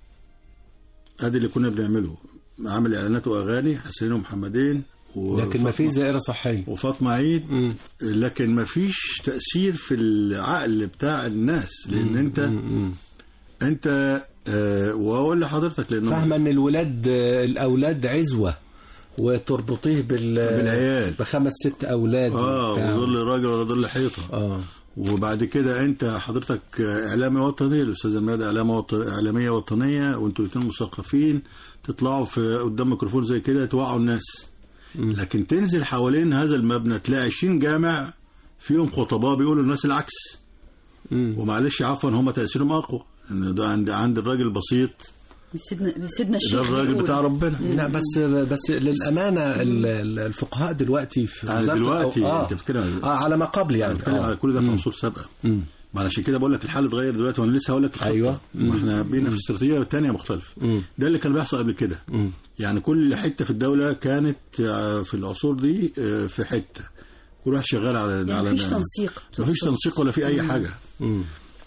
ادي اللي كنا بنعمله عامل اعلانات واغاني حسين ومحمدين لكن ما في وفاطمة- زائره صحيه وفاطمه عيد مم. لكن ما فيش تأثير في العقل بتاع الناس لأن أنت مم. أنت آه، وأقول لحضرتك لأنه فاهمه ان الولاد الاولاد عزوه وتربطيه بال بالعيال. بخمس ست اولاد اه وبتاع. وظل راجل ولا ظل حيطة اه وبعد كده أنت حضرتك آه، إعلامي وطني الأستاذة ميادة إعلام وطن إعلامية وطنية وأنتوا الاثنين مثقفين تطلعوا في قدام ميكروفون زي كده توعوا الناس مم. لكن تنزل حوالين هذا المبنى تلاقي 20 جامع فيهم خطباء بيقولوا للناس العكس مم. ومعلش عفوا هم تأثيرهم أقوى إن ده عند عند الراجل البسيط سيدنا سيدنا الشيخ ده الراجل بيقول. بتاع ربنا لا بس بس للامانه ال- ال- الفقهاء دلوقتي في يعني وزارة دلوقتي الأو- آه. انت بتتكلم عن- اه على ما قبل يعني يعني بتتكلم على كل ده في عصور سابقه مم. ما علشان كده بقول لك الحال اتغير دلوقتي وانا لسه هقول لك الخطة. أيوة. ما احنا بقينا في استراتيجيه ثانيه مختلفه مم. ده اللي كان بيحصل قبل كده مم. يعني كل حته في الدوله كانت آه، في العصور دي آه، في حته كل واحد شغال على يعني على مفيش ده. تنسيق مفيش تنسيق ولا في اي حاجه مم.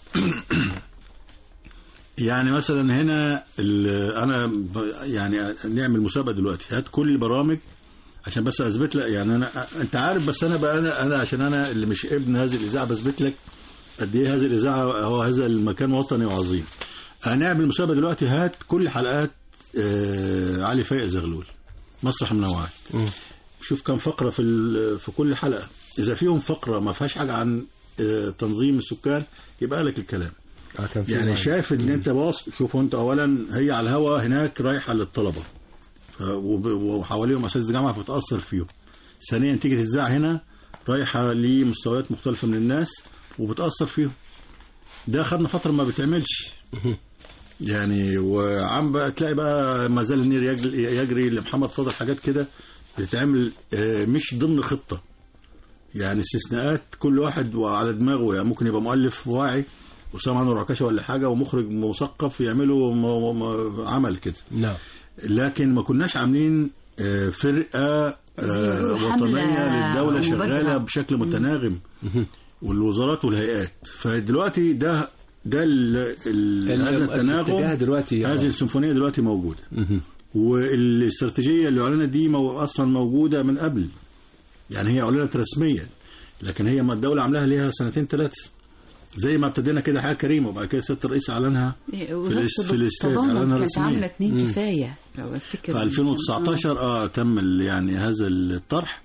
يعني مثلا هنا ال- انا ب- يعني نعمل مسابقه دلوقتي هات كل البرامج عشان بس اثبت لك يعني انا انت عارف بس انا بقى انا انا عشان انا اللي مش ابن هذه الاذاعه بثبت لك قد ايه هذه الاذاعه هو هذا المكان وطني وعظيم هنعمل مسابقه دلوقتي هات كل حلقات آه علي فايق زغلول مسرح منوعات شوف كم فقره في ال- في كل حلقه اذا فيهم فقره ما فيهاش حاجه عن آه تنظيم السكان يبقى لك الكلام آه كان في يعني وعي. شايف ان انت باص شوف انت اولا هي على الهوا هناك رايحه للطلبه ف- وب- وحواليهم اساتذه جامعه فتاثر فيهم ثانيا تيجي تتذاع هنا رايحه لمستويات مختلفه من الناس وبتاثر فيهم ده خدنا فتره ما بتعملش يعني وعم بقى تلاقي بقى ما زال النير يجري, يجري لمحمد فاضل حاجات كده بتتعمل آه، مش ضمن خطه يعني استثناءات كل واحد وعلى دماغه يعني ممكن يبقى مؤلف واعي وسام عنه ركشه ولا حاجه ومخرج مثقف يعملوا م- م- عمل كده نعم لكن ما كناش عاملين آه، فرقه زي ما آه، بيقولوا حملة وطنيه للدوله مبادرة. شغاله بشكل متناغم والوزارات والهيئات فدلوقتي ده ده ال- ال- ال- هذا الاتجاه التناغم دلوقتي آه. هذه السيمفونيه دلوقتي موجوده مهم. والاستراتيجيه اللي اعلنت دي مو اصلا موجوده من قبل يعني هي اعلنت رسميا لكن هي ما الدوله عاملاها ليها سنتين ثلاثه زي ما ابتدينا كده حاجه كريمه وبعد كده سياده الرئيس اعلنها إيه، وزارة الاس- في الاستاد التضامن إعلانها كانت رسمياً. عاملة اتنين كفاية لو افتكر في 2019 اه تم ال- يعني هذا الطرح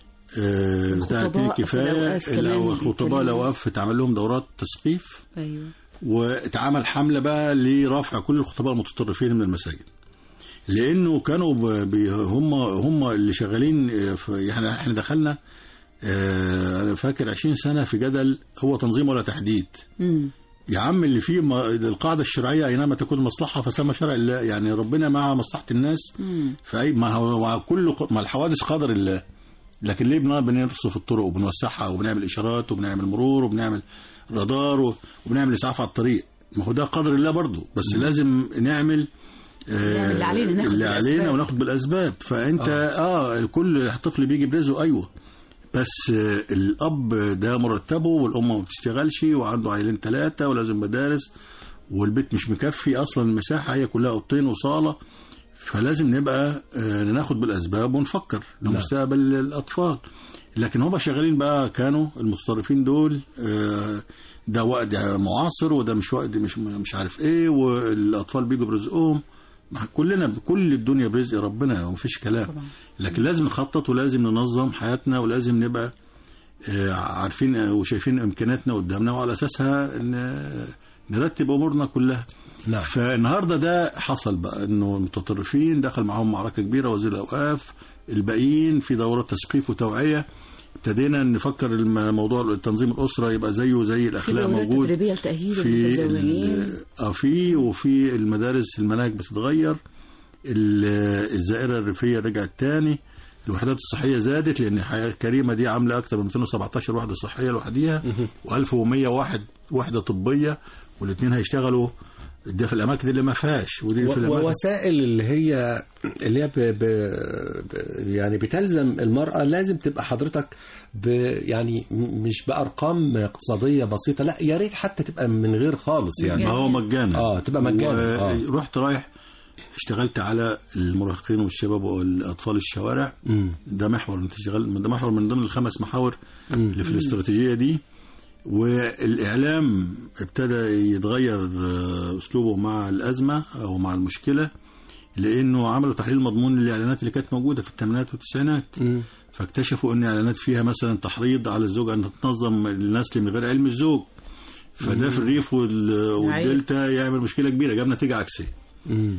آه، بتاع الخطباء اتنين في كفايه الأوقاف كمان لو الخطباء بيتكلموا. الاوقاف اتعمل لهم دورات تثقيف ايوه واتعمل حمله بقى لرفع كل الخطباء المتطرفين من المساجد لانه كانوا ب- بي- هم هم اللي شغالين آه، في احنا احنا دخلنا آه، انا فاكر 20 سنه في جدل هو تنظيم ولا تحديد امم يا عم اللي فيه ما- القاعده الشرعيه اينما تكون المصلحه فسمى شرع الله يعني ربنا مع مصلحه الناس امم في اي ما هو مع كل ما الحوادث قدر الله لكن ليه بن- بنرصف الطرق وبنوسعها وبنعمل اشارات وبنعمل مرور وبنعمل رادار و- وبنعمل اسعاف على الطريق ما هو ده قدر الله برضه بس لازم نعمل آه، نعمل اللي علينا، ناخد اللي بالأسباب. علينا وناخد بالاسباب فانت اه, آه كل طفل بيجي برزقه ايوه بس آه، الاب ده مرتبه والام ما بتشتغلش وعنده عيلين ثلاثه ولازم مدارس والبيت مش مكفي اصلا المساحه هي كلها اوضتين وصاله فلازم نبقى آه، ناخد بالاسباب ونفكر لمستقبل الاطفال لكن هم شغالين بقى كانوا المتطرفين دول آه، ده وقت معاصر وده مش وقت مش مش عارف ايه والاطفال بيجوا برزقهم مع كلنا كل الدنيا برزق ربنا ومفيش كلام طبعا. لكن لازم نخطط ولازم ننظم حياتنا ولازم نبقى آه، عارفين وشايفين امكانياتنا قدامنا وعلى اساسها ن- نرتب امورنا كلها نعم. فالنهارده ده حصل بقى انه المتطرفين دخل معاهم معركه كبيره وزير الاوقاف الباقيين في دورات تثقيف وتوعيه ابتدينا نفكر الم- موضوع تنظيم الاسره يبقى زيه زي في الاخلاق دورات موجود تدريبيه لتاهيل في المتزوجين ال- اه في وفي المدارس المناهج بتتغير ال- الزائره الريفيه رجعت تاني الوحدات الصحيه زادت لان حياه كريمه دي عامله اكثر من 217 وحده صحيه لوحديها و1101 وحده طبيه والاثنين هيشتغلوا ده في الاماكن اللي ما فيهاش ودي في و- الاماكن ووسائل اللي هي اللي هي ب ب ب يعني بتلزم المرأة لازم تبقى حضرتك ب يعني م- مش بأرقام اقتصادية بسيطة لا يا ريت حتى تبقى من غير خالص يعني ما هو مجانا اه تبقى مجانا اه رحت رايح اشتغلت على المراهقين والشباب والاطفال الشوارع مم. ده محور انت شغال ده محور من ضمن الخمس محاور اللي في الاستراتيجيه دي والاعلام ابتدى يتغير آه، اسلوبه مع الازمه او مع المشكله لانه عملوا تحليل مضمون للاعلانات اللي كانت موجوده في الثمانينات والتسعينات مم. فاكتشفوا ان اعلانات فيها مثلا تحريض على الزوج ان تنظم النسل من غير علم الزوج فده في الريف وال- والدلتا يعمل مشكله كبيره جاب نتيجه عكسيه مم.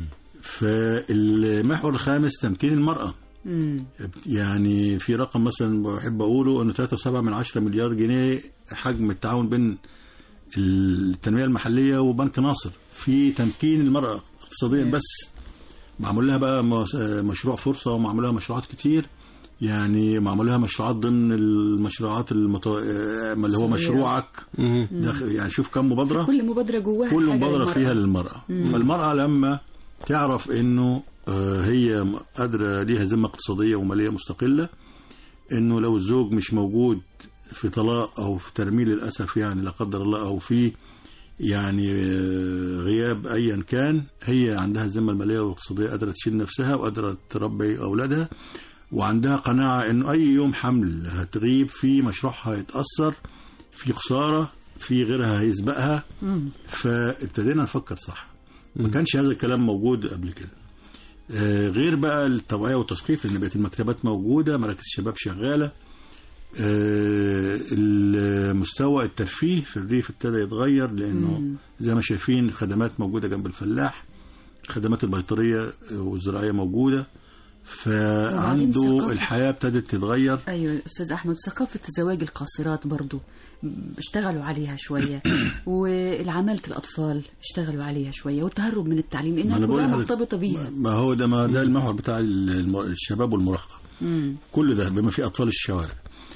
فالمحور الخامس تمكين المراه مم. يعني في رقم مثلا بحب اقوله انه 3.7 من 10 مليار جنيه حجم التعاون بين التنميه المحليه وبنك ناصر في تمكين المراه اقتصاديا بس معمول لها بقى مس- مشروع فرصه ومعمول لها مشروعات كتير يعني معمول لها مشروعات ضمن المشروعات المتو... اللي هو مشروعك مم. داخل يعني شوف كم مبادره كل مبادره جواها كل حاجة مبادرة للمرأة. فيها للمرأة فالمرأة لما تعرف انه آه، هي قادرة ليها ذمة اقتصادية ومالية مستقلة انه لو الزوج مش موجود في طلاق او في ترميل للاسف يعني لا قدر الله او في يعني آه، غياب ايا كان هي عندها الذمة المالية والاقتصادية قادرة تشيل نفسها وقادرة تربي اولادها وعندها قناعة انه اي يوم حمل هتغيب في مشروعها هيتأثر في خسارة في غيرها هيسبقها مم. فابتدينا نفكر صح ما كانش هذا الكلام موجود قبل كده آه، غير بقى التوعية والتثقيف لأن بقت المكتبات موجودة مراكز الشباب شغالة آه، المستوى الترفيه في الريف ابتدى يتغير لأنه زي ما شايفين خدمات موجودة جنب الفلاح الخدمات البيطرية والزراعية موجودة فعنده ثقافة. الحياة ابتدت تتغير ايوه استاذ احمد ثقافه زواج القاصرات برضو اشتغلوا عليها شويه والعماله الاطفال اشتغلوا عليها شويه والتهرب من التعليم ما انها أنا بقول كلها لحضرتك- مرتبطه بيها ما هو ده ما ده المحور بتاع الم- الشباب والمراهقة مم. كل ده بما فيه اطفال الشوارع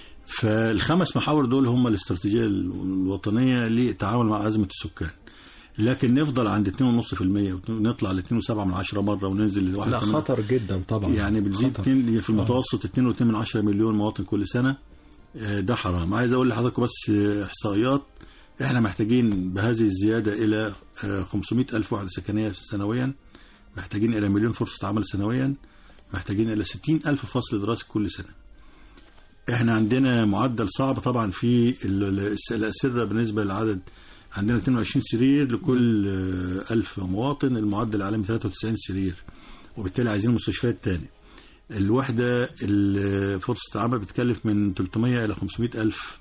فالخمس محاور دول هم الاستراتيجيه الوطنيه للتعامل مع ازمه السكان لكن نفضل عند 2.5% ونطلع ل 2.7 من عشرة مره وننزل ل لا 1.8 خطر جدا طبعا يعني بتزيد خطر. اتنين- في المتوسط 2.2 من عشرة مليون مواطن كل سنه آه، ده حرام عايز اقول لحضراتكم بس آه، احصائيات احنا محتاجين بهذه الزياده الى آه، 500 الف وحده سكنيه سنويا محتاجين الى مليون فرصه عمل سنويا محتاجين الى 60 الف فصل دراسي كل سنه احنا عندنا معدل صعب طبعا في ال- ال- الاسره بالنسبه للعدد عندنا 22 سرير لكل آه، ألف مواطن المعدل العالمي 93 سرير وبالتالي عايزين مستشفيات تاني الوحدة ال- فرصة العمل بتكلف من 300 إلى 500 ألف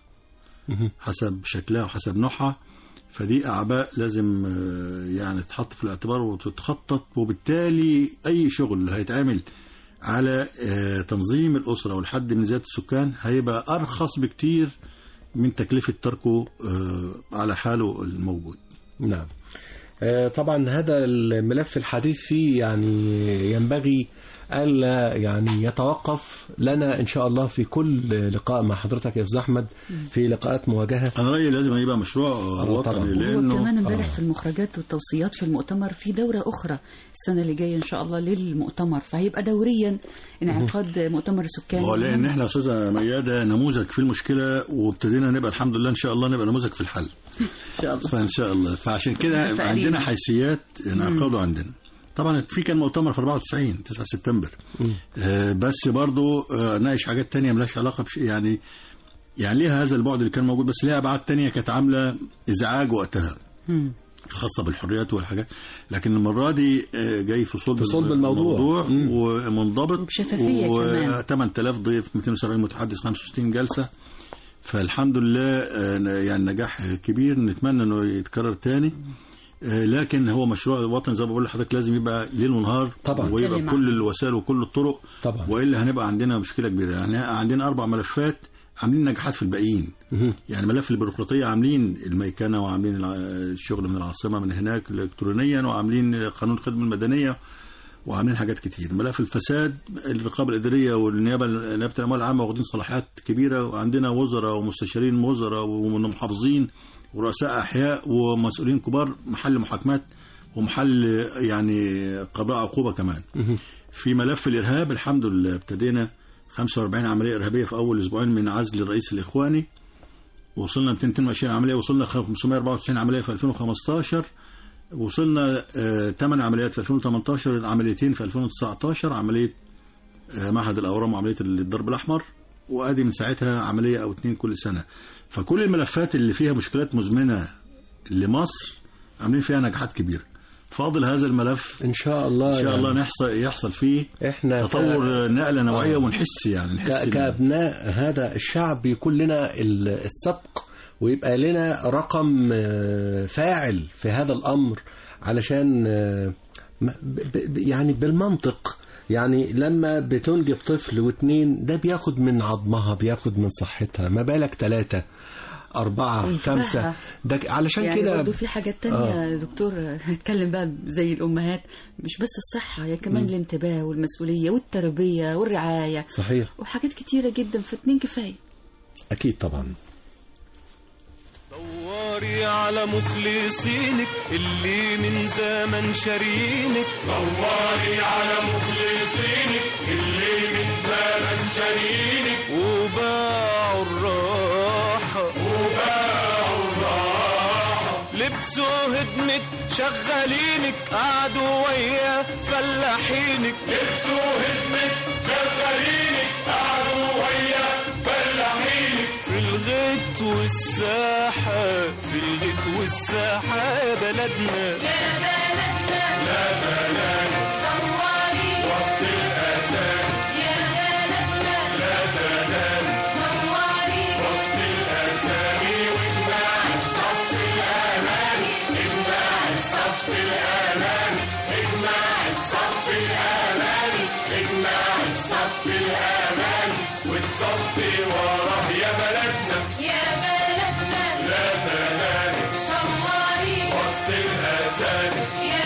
حسب شكلها وحسب نوعها فدي أعباء لازم آه، يعني تتحط في الاعتبار وتتخطط وبالتالي أي شغل هيتعمل على آه، تنظيم الأسرة والحد من زيادة السكان هيبقى أرخص بكتير من تكلفة تركه آه، على حاله الموجود نعم آه، طبعا هذا الملف الحديث فيه يعني ينبغي ألا يعني يتوقف لنا إن شاء الله في كل لقاء مع حضرتك يا أستاذ أحمد في لقاءات مواجهة أنا رأيي لازم يبقى مشروع طبعاً. وطني وهو لأنه كمان امبارح آه. في المخرجات والتوصيات في المؤتمر في دورة أخرى السنة اللي جاية إن شاء الله للمؤتمر فهيبقى دوريا انعقاد مؤتمر سكاني هو لان احنا يا استاذه مياده نموذج في المشكله وابتدينا نبقى الحمد لله ان شاء الله نبقى نموذج في الحل إن شاء الله فان شاء الله فعشان كده متفائلين. عندنا حيثيات انعقاده عندنا طبعا في كان مؤتمر في 94 9 سبتمبر آه بس برضو آه ناقش حاجات تانية ملهاش علاقه بشيء يعني يعني ليها هذا البعد اللي كان موجود بس ليها ابعاد تانية كانت عامله ازعاج وقتها مم. خاصة بالحريات والحاجات لكن المرة دي آه، جاي في صلب في صلب الموضوع. مم. ومنضبط وبشفافية كمان. و 8000 ضيف 270 متحدث 65 جلسة فالحمد لله آه، يعني نجاح كبير نتمنى انه يتكرر تاني آه، لكن هو مشروع وطني زي ما بقول لحضرتك لازم يبقى ليل ونهار طبعا. ويبقى كلمة. كل الوسائل وكل الطرق طبعا. والا هنبقى عندنا مشكله كبيره يعني عندنا اربع ملفات عاملين نجاحات في الباقيين مهم. يعني ملف البيروقراطيه عاملين الميكنه وعاملين الع- الشغل من العاصمه من هناك الكترونيا وعاملين قانون الخدمه المدنيه وعاملين حاجات كتير ملف الفساد الرقابه الاداريه والنيابه نيابه الاموال العامه واخدين صلاحيات كبيره وعندنا وزراء ومستشارين وزراء ومحافظين ورؤساء احياء ومسؤولين كبار محل محاكمات ومحل يعني قضاء عقوبه كمان في ملف الارهاب الحمد لله ابتدينا 45 عمليه ارهابيه في اول اسبوعين من عزل الرئيس الاخواني وصلنا 222 عمليه وصلنا 594 عمليه في 2015 وصلنا 8 عمليات في 2018 عمليتين في 2019 عمليه آه، معهد الاورام وعمليه الضرب الاحمر وادي من ساعتها عمليه او اتنين كل سنه فكل الملفات اللي فيها مشكلات مزمنه لمصر عاملين فيها نجاحات كبيره فاضل هذا الملف ان شاء الله ان شاء الله يعني نحصل يحصل فيه احنا ك- تطور نقله نوعيه آه. ونحس يعني نحس ك- إن- كأبناء هذا الشعب يكون لنا ال- السبق ويبقى لنا رقم آه، فاعل في هذا الأمر علشان آه، ما- ب- ب- يعني بالمنطق يعني لما بتنجب طفل واتنين ده بياخد من عظمها بياخد من صحتها ما بالك ثلاثة أربعة وانتباهها. خمسة ده ك- علشان يعني كده برضه في حاجات تانية آه. يا دكتور هنتكلم بقى زي الأمهات مش بس الصحة هي كمان الانتباه والمسؤولية والتربية والرعاية صحيح وحاجات كتيرة جدا فاتنين كفاية أكيد طبعا دوري على مخلصينك اللي من زمن شارينك دوري على مخلصينك اللي من زمن شارينك وباعوا الراحة وباعوا الراحة لبسوا هدمة شغالينك قعدوا ويا فلاحينك لبسوا هدمة شغالينك قعدوا ويا فلاحينك في الغيط والساحة في الغيط والساحة يا بلدنا لا بلد وسط الأسد لا بلد وسط الأسامي واجمع الصف الأمامي اجمع الصف الأمامي اجمع الصف الأمامي اجمع الصف الأمامي وتصفي وراه يا بلدنا لا بلد وسط الأسد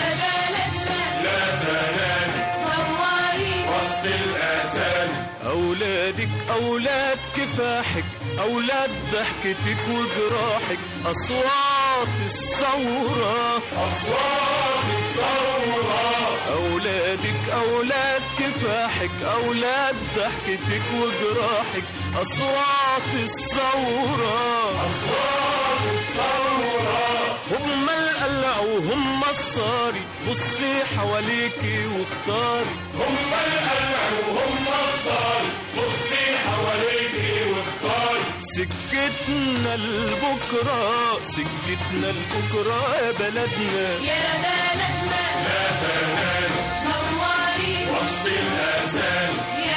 لا بلد وسط الأسد أولادك أولاد كفاحك أولاد ضحكتك وجراحك أصوات الثورة أصوات الثورة أولادك أولاد كفاحك أولاد ضحكتك وجراحك أصوات الثورة أصوات الثورة هم القلع وهم الصاري بصي حواليكي واختاري هم القلع وهم الصاري بصي حواليكي واختاري سكتنا لبكرة سكتنا لبكرة يا بلدنا لا بلد وسط الأسد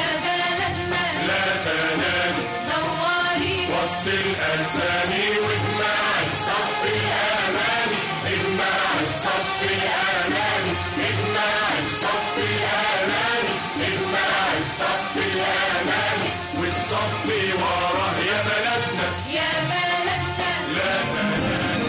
لا بلد وسط الأسامي واجمع الصف الأمامي اجمع الصف الأمامي اجمع الصف الأمامي اجمع الصف الأمامي والصف وراه يا بلدنا لا بلد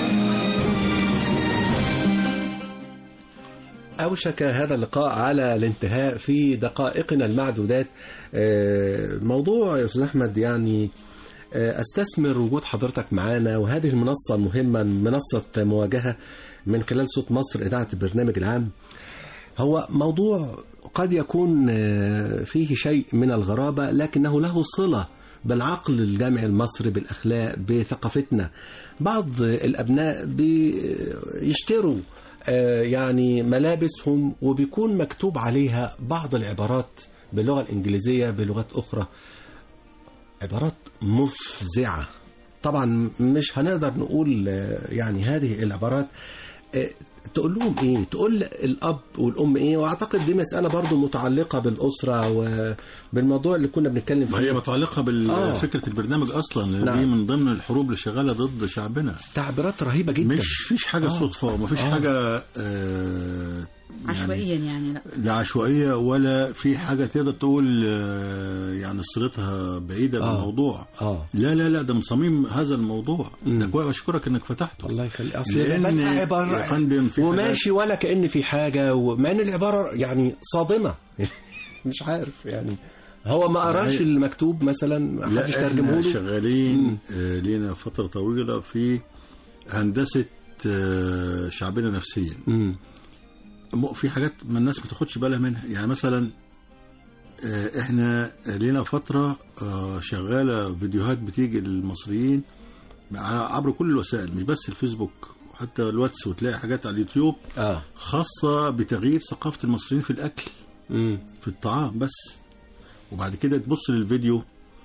أوشك هذا اللقاء على الانتهاء في دقائقنا المعدودات آه، موضوع يا أستاذ أحمد يعني آه، أستثمر وجود حضرتك معنا وهذه المنصة المهمة منصة مواجهة من خلال صوت مصر إذاعة البرنامج العام هو موضوع قد يكون آه، فيه شيء من الغرابة لكنه له صلة بالعقل الجامعي المصري بالأخلاق بثقافتنا بعض الأبناء بيشتروا آه، يعني ملابسهم وبيكون مكتوب عليها بعض العبارات باللغة الإنجليزية بلغات أخرى عبارات مفزعة طبعا مش هنقدر نقول آه، يعني هذه العبارات آه، تقول لهم ايه تقول الاب والام ايه واعتقد دي مساله برضو متعلقه بالاسره وبالموضوع اللي كنا بنتكلم ما هي فيه متعلقة آه. بفكرة البرنامج أصلا لأن نعم. دي من ضمن الحروب اللي شغالة ضد شعبنا تعبيرات رهيبه جدا مش فيش حاجة آه. صدفة وما فيش آه. حاجة آه عشوائيا يعني لا لا عشوائية ولا في حاجة تقدر تقول آه، يعني صلتها بعيدة آه. بالموضوع اه لا لا لا ده من صميم هذا الموضوع مم. ده كويس أشكرك إنك فتحته الله يخليك اصل لأن العبارة- عبارة يا فندم في وماشي ولا كأن في حاجة ومع ان العبارة يعني صادمة مش عارف يعني هو ما قراش لا، المكتوب مثلا ما لا حدش ترجمه احنا له شغالين آه، لينا فترة طويلة في هندسة آه، شعبنا نفسيا مم. م- في حاجات ما الناس ما تاخدش بالها منها يعني مثلا آه، احنا لينا فترة آه، شغالة فيديوهات بتيجي للمصريين على- عبر كل الوسائل مش بس الفيسبوك وحتى الواتس وتلاقي حاجات على اليوتيوب اه خاصة بتغيير ثقافة المصريين في الأكل مم. في الطعام بس وبعد كده تبص للفيديو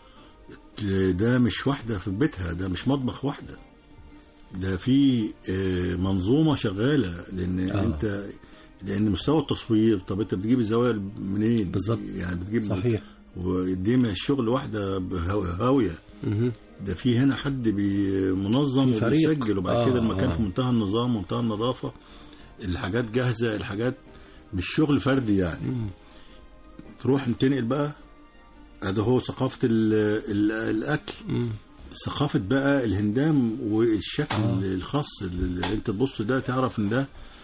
ده مش واحدة في بيتها ده مش مطبخ واحدة ده في آه، منظومة شغالة لأن آه. آه. أنت لأن مستوى التصوير طب أنت بتجيب الزوايا منين؟ بالظبط. يعني بتجيب صحيح ودي مش شغل واحدة بهو- هاوية مهم. ده في هنا حد بي- منظم في فريق. وبيسجل وبعد آه، كده المكان آه. في منتهى النظام ومنتهى النظافة الحاجات جاهزة الحاجات مش شغل فردي يعني مم. تروح تنقل بقى هذا هو ثقافة ال ال الأكل مم. ثقافة بقى الهندام والشكل آه. آه. الخاص اللي انت تبص ده تعرف ان ده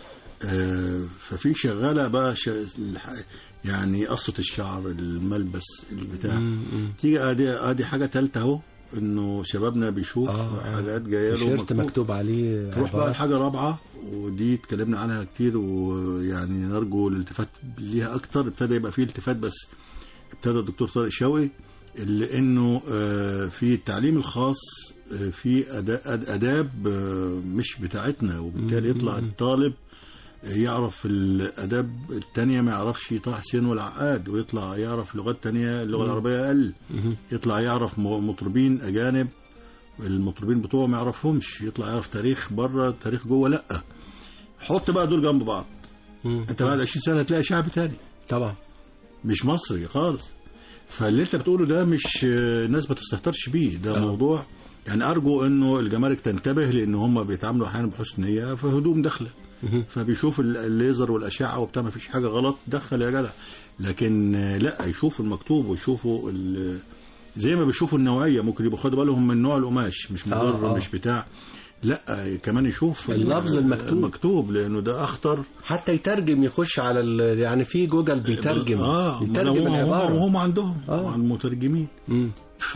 آه ففي شغالة بقى ش... الح- يعني قصة الشعر الملبس البتاع مم. مم. تيجي ادي ادي حاجة تالتة اهو انه شبابنا بيشوف آه، آه. حاجات جايه له تيشيرت مكتوب. مكتوب عليه تروح بقى عبارات. الحاجة رابعة ودي اتكلمنا عنها كتير ويعني نرجو الالتفات ليها أكتر ابتدى يبقى فيه التفات بس ابتدى الدكتور طارق شوقي اللي انه آه، في التعليم الخاص آه، في أدا- أد- اداب آه، مش بتاعتنا وبالتالي يطلع الطالب يعرف الاداب التانية ما يعرفش طه حسين والعقاد ويطلع يعرف لغات تانية اللغة العربية اقل مهم. يطلع يعرف م- مطربين اجانب المطربين بتوعه ما يعرفهمش يطلع يعرف تاريخ بره تاريخ جوه لا حط بقى دول جنب بعض مم. انت بعد 20 سنه هتلاقي شعب تاني طبعا مش مصري خالص فاللي انت بتقوله ده مش آه، الناس ما تستهترش بيه ده آه. موضوع يعني ارجو انه الجمارك تنتبه لان هم بيتعاملوا احيانا بحسن نيه في هدوم داخله مهم. فبيشوف ال- الليزر والاشعه وبتاع ما فيش حاجه غلط دخل يا جدع لكن آه، لا يشوفوا المكتوب ويشوفوا ال- زي ما بيشوفوا النوعيه ممكن يبقوا خدوا بالهم من نوع القماش مش مضر آه، آه. مش بتاع لا آه، كمان يشوف ال- اللفظ المكتوب. المكتوب لانه ده اخطر حتى يترجم يخش على ال... يعني في جوجل بيترجم اه يترجم هم- هم- العبارة وهم عندهم آه. آه. المترجمين مم.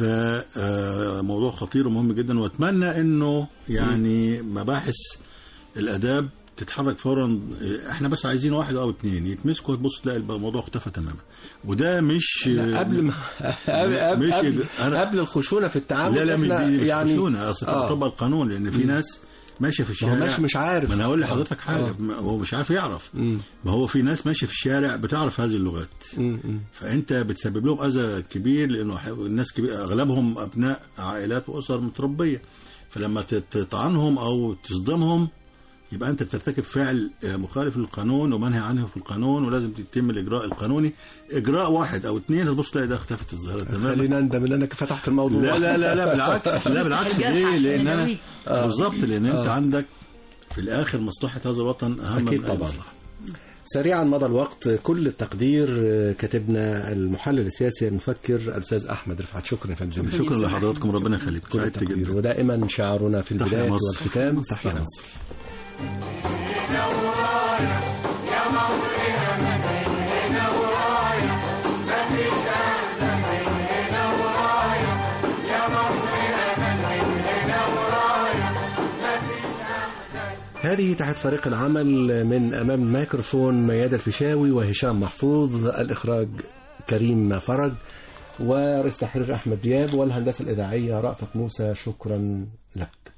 فموضوع خطير ومهم جدا واتمنى انه يعني مباحث الاداب تتحرك فورا احنا بس عايزين واحد او اثنين يتمسكوا تبص تلاقي الموضوع اختفى تماما وده مش لا، قبل ما قبل قبل, مش- قبل, أنا- قبل الخشونه في التعامل لا لا مش إحنا دي مش يعني خشونه اصل آه. تطبق القانون لان في ناس ماشيه في ما هو الشارع ماشي مش عارف ما انا هقول لحضرتك آه. حاجه ما هو مش عارف يعرف مم. ما هو في ناس ماشيه في الشارع بتعرف هذه اللغات مم. مم. فانت بتسبب لهم اذى كبير لانه ح- الناس كبير اغلبهم ابناء عائلات واسر متربيه فلما تت- تطعنهم او تصدمهم يبقى انت بترتكب فعل آه، مخالف للقانون ومنهي عنه في القانون ولازم يتم الاجراء القانوني اجراء واحد او اثنين هتبص تلاقي ده اختفت الظاهره تماما خلينا ندم ان انا فتحت الموضوع لا لا لا لا بالعكس لا بالعكس الجرح ليه عشان لان انا يداويه. آه. بالظبط لان انت آه. عندك في الاخر مصلحه هذا الوطن اهم أكيد من أي طبعاً. مصلحة. سريعا مضى الوقت كل التقدير آه، كاتبنا المحلل السياسي المفكر الاستاذ احمد رفعت شكرا يا فندم شكرا لحضراتكم ربنا يخليك كل سعدت التقدير جدا ودائما شعارنا في تحيا البدايه مصر. والختام تحيا تحيا مصر. مصر هذه تحت فريق العمل من أمام الميكروفون ميادة الفيشاوي وهشام محفوظ الإخراج كريم فرج ورئيس تحرير أحمد دياب والهندسة الإذاعية رأفت موسى شكرا لك